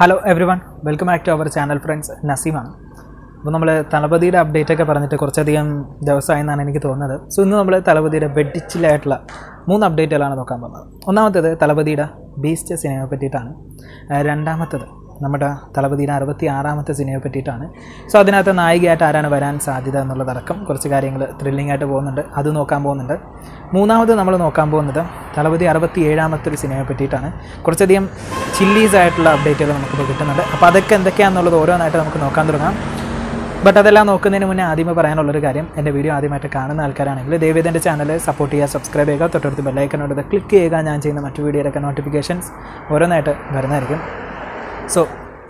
hello everyone welcome back to our channel friends നസീമാണ് അപ്പോൾ നമ്മൾ തളപതിയുടെ അപ്ഡേറ്റ് ഒക്കെ പറഞ്ഞിട്ട് കുറച്ചധികം ദിവസമായി എന്നാണ് എനിക്ക് തോന്നുന്നത് സോ ഇന്ന് നമ്മൾ തളപതിയുടെ വെഡിച്ചിലായിട്ടുള്ള മൂന്ന് അപ്ഡേറ്റുകളാണ് നോക്കാൻ പോകുന്നത് ഒന്നാമത്തേത് തളപതിയുടെ ബീസ്റ്റ് സിനിമയെ പറ്റിയിട്ടാണ് ആ, രണ്ടാമത്തേത് നമ്മുടെ തളപതിയുടെ അറുപത്തി ആറാമത്തെ സിനിമയെ പറ്റിയിട്ടാണ് സോ അതിനകത്ത് നായികയായിട്ട് ആരാണ് വരാൻ സാധ്യത എന്നുള്ളതടക്കം കുറച്ച് കാര്യങ്ങൾ ത്രില്ലിംഗ് ആയിട്ട് പോകുന്നുണ്ട് അത് നോക്കാൻ പോകുന്നുണ്ട് മൂന്നാമത് നമ്മൾ നോക്കാൻ പോകുന്നത് തളപതി അറുപത്തി ഏഴാമത്തെ ഒരു സിനിമയെ പറ്റിയിട്ടാണ് കുറച്ചധികം ചില്ലീസ് ആയിട്ടുള്ള അപ്ഡേറ്റുകൾ നമുക്കിപ്പോൾ കിട്ടുന്നുണ്ട് അപ്പോൾ അതൊക്കെ എന്തൊക്കെയാണെന്നുള്ളത് ഓരോന്നായിട്ട് നമുക്ക് നോക്കാൻ തുടങ്ങാം ബട്ട് അതെല്ലാം നോക്കുന്നതിന് മുന്നേ ആദ്യമേ പറയാനുള്ളൊരു കാര്യം എൻ്റെ വീഡിയോ ആദ്യമായിട്ട് കാണുന്ന ആൾക്കാരാണെങ്കിൽ ദയവേദ എൻ്റെ ചാനൽ സപ്പോർട്ട് ചെയ്യുക സബ്സ്ക്രൈബ് ചെയ്യുക തൊട്ടടുത്ത് ബെല്ലൈക്കനോട് ക്ലിക്ക് ചെയ്യുക ഞാൻ ചെയ്യുന്ന മറ്റു വീഡിയോയിലൊക്കെ നോട്ടിഫിക്കേഷൻസ് ഓരോന്നായിട്ട് വരുന്നതായിരിക്കും സോ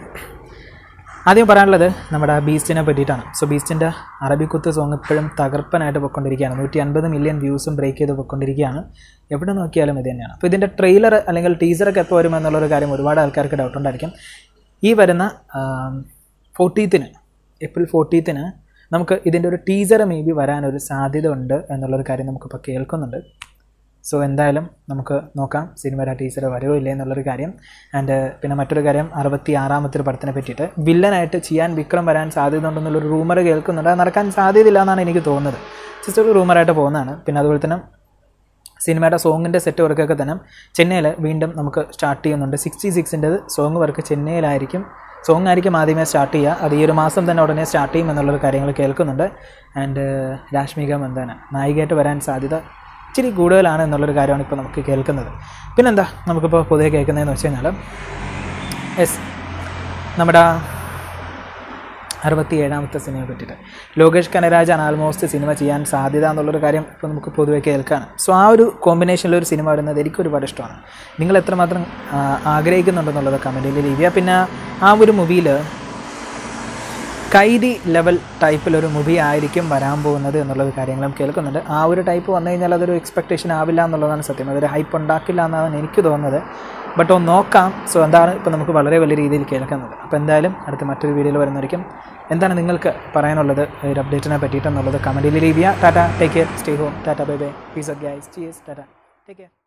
ആദ്യം പറയാനുള്ളത് നമ്മുടെ ബീസ്റ്റിനെ പറ്റിയിട്ടാണ് സോ ബീസ്റ്റിൻ്റെ അറബിക്കുത്ത് സോങ് ഇപ്പോഴും തകർപ്പനായിട്ട് പൊയ്ക്കൊണ്ടിരിക്കുകയാണ് നൂറ്റി അൻപത് മില്യൺ വ്യൂസും ബ്രേക്ക് ചെയ്ത് പൊയ്ക്കൊണ്ടിരിക്കുകയാണ് എവിടെ നോക്കിയാലും ഇത് തന്നെയാണ് അപ്പോൾ ഇതിൻ്റെ ട്രെയിലർ അല്ലെങ്കിൽ ടീസറൊക്കെ എപ്പോൾ വരുമെന്നുള്ളൊരു കാര്യം ഒരുപാട് ആൾക്കാർക്ക് ഡൗട്ട് ഉണ്ടായിരിക്കും ഈ വരുന്ന ഫോർട്ടീത്തിന് ഏപ്രിൽ ഫോർട്ടീത്തിന് നമുക്ക് ഇതിൻ്റെ ഒരു ടീസർ മേ ബി വരാനൊരു സാധ്യത ഉണ്ട് എന്നുള്ളൊരു കാര്യം നമുക്കിപ്പോൾ കേൾക്കുന്നുണ്ട് സോ എന്തായാലും നമുക്ക് നോക്കാം സിനിമയുടെ ടീച്ചർ വരുമോ ഇല്ലേ എന്നുള്ളൊരു കാര്യം ആൻഡ് പിന്നെ മറ്റൊരു കാര്യം അറുപത്തി ആറാമത്തെ ഒരു പടത്തിനെ പറ്റിയിട്ട് വില്ലനായിട്ട് ചെയ്യാൻ വിക്രം വരാൻ സാധ്യത ഉണ്ടെന്നുള്ളൊരു റൂമർ കേൾക്കുന്നുണ്ട് അത് നടക്കാൻ സാധ്യതയില്ല എന്നാണ് എനിക്ക് തോന്നുന്നത് ജസ്റ്റ് ഒരു റൂമറായിട്ട് പോകുന്നതാണ് പിന്നെ അതുപോലെ തന്നെ സിനിമയുടെ സോങ്ങിൻ്റെ സെറ്റ് വർക്കൊക്കെ തന്നെ ചെന്നൈയിൽ വീണ്ടും നമുക്ക് സ്റ്റാർട്ട് ചെയ്യുന്നുണ്ട് സിക്സ്റ്റി സിക്സിൻ്റെ സോങ് വർക്ക് ചെന്നൈയിലായിരിക്കും സോങ് ആയിരിക്കും ആദ്യമേ സ്റ്റാർട്ട് ചെയ്യുക അത് ഈ ഒരു മാസം തന്നെ ഉടനെ സ്റ്റാർട്ട് ചെയ്യും എന്നുള്ളൊരു കാര്യങ്ങൾ കേൾക്കുന്നുണ്ട് ആൻഡ് രാഷ്മിക മന്ദാന നായികയായിട്ട് വരാൻ സാധ്യത ഇച്ചിരി കൂടുതലാണ് എന്നുള്ളൊരു കാര്യമാണ് ഇപ്പോൾ നമുക്ക് കേൾക്കുന്നത് പിന്നെന്താ നമുക്കിപ്പോൾ പൊതുവെ കേൾക്കുന്നതെന്ന് വെച്ച് കഴിഞ്ഞാൽ എസ് നമ്മുടെ അറുപത്തി ഏഴാമത്തെ സിനിമയെ പറ്റിയിട്ട് ലോകേഷ് കനരാജാണ് ആൾമോസ്റ്റ് സിനിമ ചെയ്യാൻ സാധ്യത എന്നുള്ളൊരു കാര്യം ഇപ്പോൾ നമുക്ക് പൊതുവെ കേൾക്കാണ് സോ ആ ഒരു കോമ്പിനേഷനിൽ ഒരു സിനിമ വരുന്നത് എനിക്ക് ഒരുപാട് ഇഷ്ടമാണ് നിങ്ങൾ എത്രമാത്രം ആ, ആഗ്രഹിക്കുന്നുണ്ടെന്നുള്ളത് കമൻറ്റിൽ എഴുതിയ പിന്നെ ആ ഒരു മൂവിയിൽ കൈദി ലെവൽ ടൈപ്പിലൊരു മൂവി ആയിരിക്കും വരാൻ പോകുന്നത് എന്നുള്ളത് കാര്യങ്ങളും കേൾക്കുന്നുണ്ട് ആ ഒരു ടൈപ്പ് വന്നു കഴിഞ്ഞാൽ അതൊരു എക്സ്പെക്റ്റേഷൻ ആവില്ല എന്നുള്ളതാണ് സത്യം അതൊരു ഹൈപ്പ് ഉണ്ടാക്കില്ല എന്നാണ് എനിക്ക് തോന്നുന്നത് ബട്ട് ഒന്ന് നോക്കാം സോ എന്താണ് ഇപ്പോൾ നമുക്ക് വളരെ വലിയ രീതിയിൽ കേൾക്കുന്നത് അപ്പോൾ എന്തായാലും അടുത്ത മറ്റൊരു വീഡിയോയിൽ വരുന്നതായിരിക്കും എന്താണ് നിങ്ങൾക്ക് പറയാനുള്ളത് ഈ ഒരു അപ്ഡേറ്റിനെ പറ്റിയിട്ടെന്നുള്ളത് കമൻറ്റിൽ ലീവ് ചെയ്യുക tata take care stay home tata bye bye peace of guys cheese tata take care